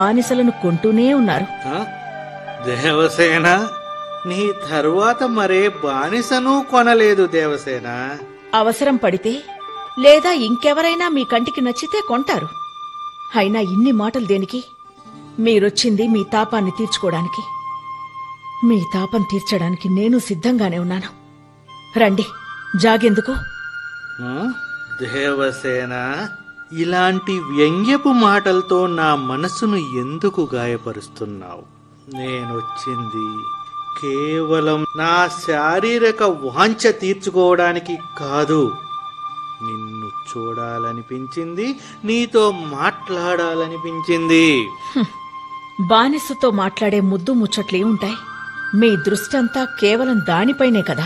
బానిసలను కొంటూనే ఉన్నారు ఆ? దేవసేన నీ తరువాత మరే బానిసను కొనలేదు దేవసేన అవసరం పడితే లేదా ఇంకెవరైనా మీ కంటికి నచ్చితే కొంటారు అయినా ఇన్ని మాటలు దేనికి మీరొచ్చింది మీ తాపాన్ని తీర్చుకోవడానికి మీ తాపం తీర్చడానికి నేను సిద్ధంగానే ఉన్నాను రండి జాగెందుకు ఆ? దేవసేన ఇలాంటి వ్యంగ్యపు మాటలతో నా మనసును ఎందుకు గాయపరుస్తున్నావు నేనొచ్చింది కేవలం నా శారీరక వాంఛ తీర్చుకోవడానికి కాదు నిన్ను చూడాలనిపించింది నీతో మాట్లాడాలనిపించింది బానిసతో మాట్లాడే ముద్దు ముచ్చట్లే ఉంటాయి మీ దృష్టంతా కేవలం దానిపైనే కదా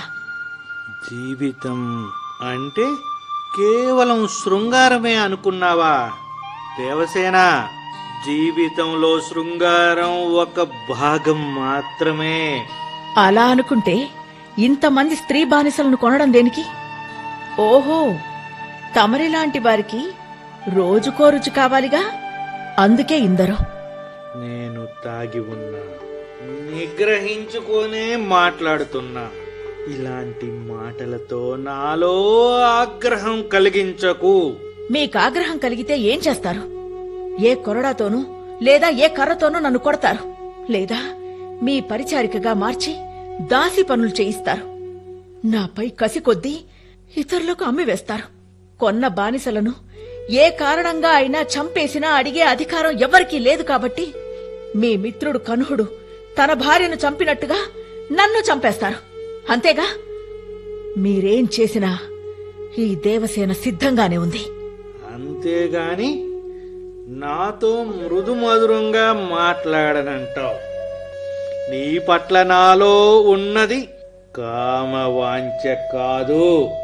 జీవితం అంటే కేవలం శృంగారమే అనుకున్నావా దేవసేన జీవితంలో శృంగారం ఒక భాగం మాత్రమే అలా అనుకుంటే ఇంతమంది స్త్రీ బానిసలను కొనడం దేనికి ఓహో తమరిలాంటి వారికి రోజుకో రుచి కావాలిగా అందుకే ఇందరో నేను తాగి ఉన్నా నిగ్రహించుకోనే మాట్లాడుతున్నా ఇలాంటి మాటలతో నాలో ఆగ్రహం కలిగించకు మీకాగ్రహం కలిగితే ఏం చేస్తారు ఏ కొరడాతోనూ లేదా ఏ కర్రతోనూ నన్ను కొడతారు లేదా మీ పరిచారికగా మార్చి దాసి పనులు చేయిస్తారు నాపై కసి కొద్దీ ఇతరులకు అమ్మివేస్తారు కొన్న బానిసలను ఏ కారణంగా అయినా చంపేసినా అడిగే అధికారం ఎవ్వరికీ లేదు కాబట్టి మీ మిత్రుడు కనుహుడు తన భార్యను చంపినట్టుగా నన్ను చంపేస్తారు అంతేగా మీరేం చేసినా ఈ దేవసేన సిద్ధంగానే ఉంది అంతేగాని నాతో మృదు మధురంగా మాట్లాడనంటావు నీ పట్ల నాలో ఉన్నది కామవాంఛ కాదు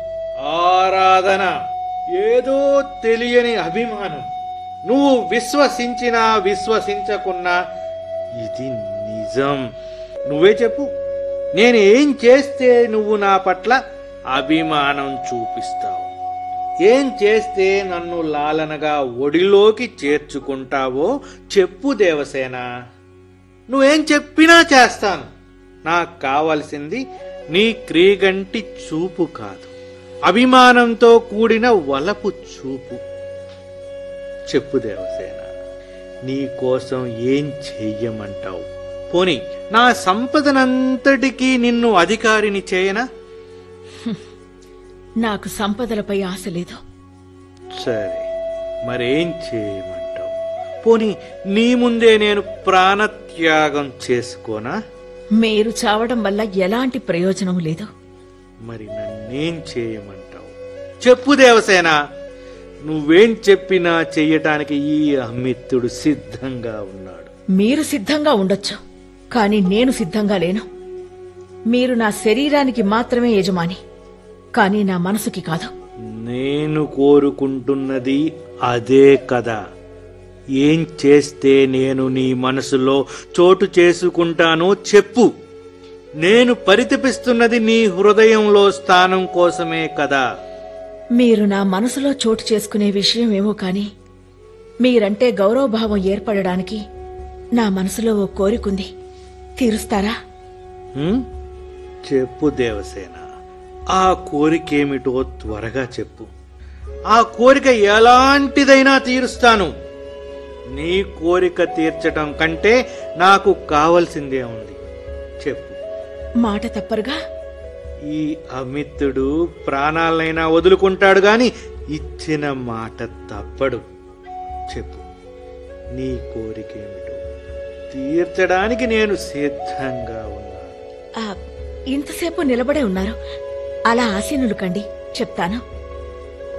ఆరాధన ఏదో తెలియని అభిమానం నువ్వు విశ్వసించినా విశ్వసించకున్నా ఇది నిజం నువ్వే చెప్పు నేను ఏం చేస్తే నువ్వు నా పట్ల అభిమానం చూపిస్తావు ఏం చేస్తే నన్ను లాలనగా ఒడిలోకి చేర్చుకుంటావో చెప్పు దేవసేన నువ్వేం చెప్పినా చేస్తాను నాకు కావలసింది నీ క్రీగంటి చూపు కాదు అభిమానంతో కూడిన వలపు చూపు చెప్పు దేవసేన నీ కోసం ఏం చెయ్యమంటావు పోని నా సంపదనంతటికీ నిన్ను అధికారిని చేయనా నాకు సంపదలపై ఆశ లేదు సరే మరేం చేయమంటావు పోని నీ ముందే నేను ప్రాణత్యాగం చేసుకోనా మీరు చావడం వల్ల ఎలాంటి ప్రయోజనం లేదు మరి నన్నేం చేయమంటావు చెప్పు దేవసేన నువ్వేం చెప్పినా చెయ్యటానికి ఈ అమిత్తుడు సిద్ధంగా ఉన్నాడు మీరు సిద్ధంగా ఉండొచ్చు కానీ నేను సిద్ధంగా లేను మీరు నా శరీరానికి మాత్రమే యజమాని కానీ నా మనసుకి కాదు నేను కోరుకుంటున్నది అదే కదా ఏం చేస్తే నేను నీ మనసులో చోటు చేసుకుంటానో చెప్పు నేను పరితపిస్తున్నది నీ హృదయంలో స్థానం కోసమే కదా మీరు నా మనసులో చోటు చేసుకునే విషయం ఏమో కాని మీరంటే గౌరవభావం ఏర్పడడానికి నా మనసులో ఓ కోరికుంది తీరుస్తారా హ్మ్? చెప్పు దేవసేన ఆ కోరికేమిటో త్వరగా చెప్పు ఆ కోరిక ఎలాంటిదైనా తీరుస్తాను నీ కోరిక తీర్చటం కంటే నాకు కావలసిందే ఉంది చెప్పు మాట తప్పరుగా ఈ అమిత్తుడు ప్రాణాలనైనా వదులుకుంటాడు గాని ఇచ్చిన మాట తప్పడు చెప్పు నీ కోరికేమిటో తీర్చడానికి నేను సిద్ధంగా ఉన్నాను ఆ, ఇంతసేపు నిలబడే ఉన్నారు అలా ఆసీనులు కండి చెప్తాను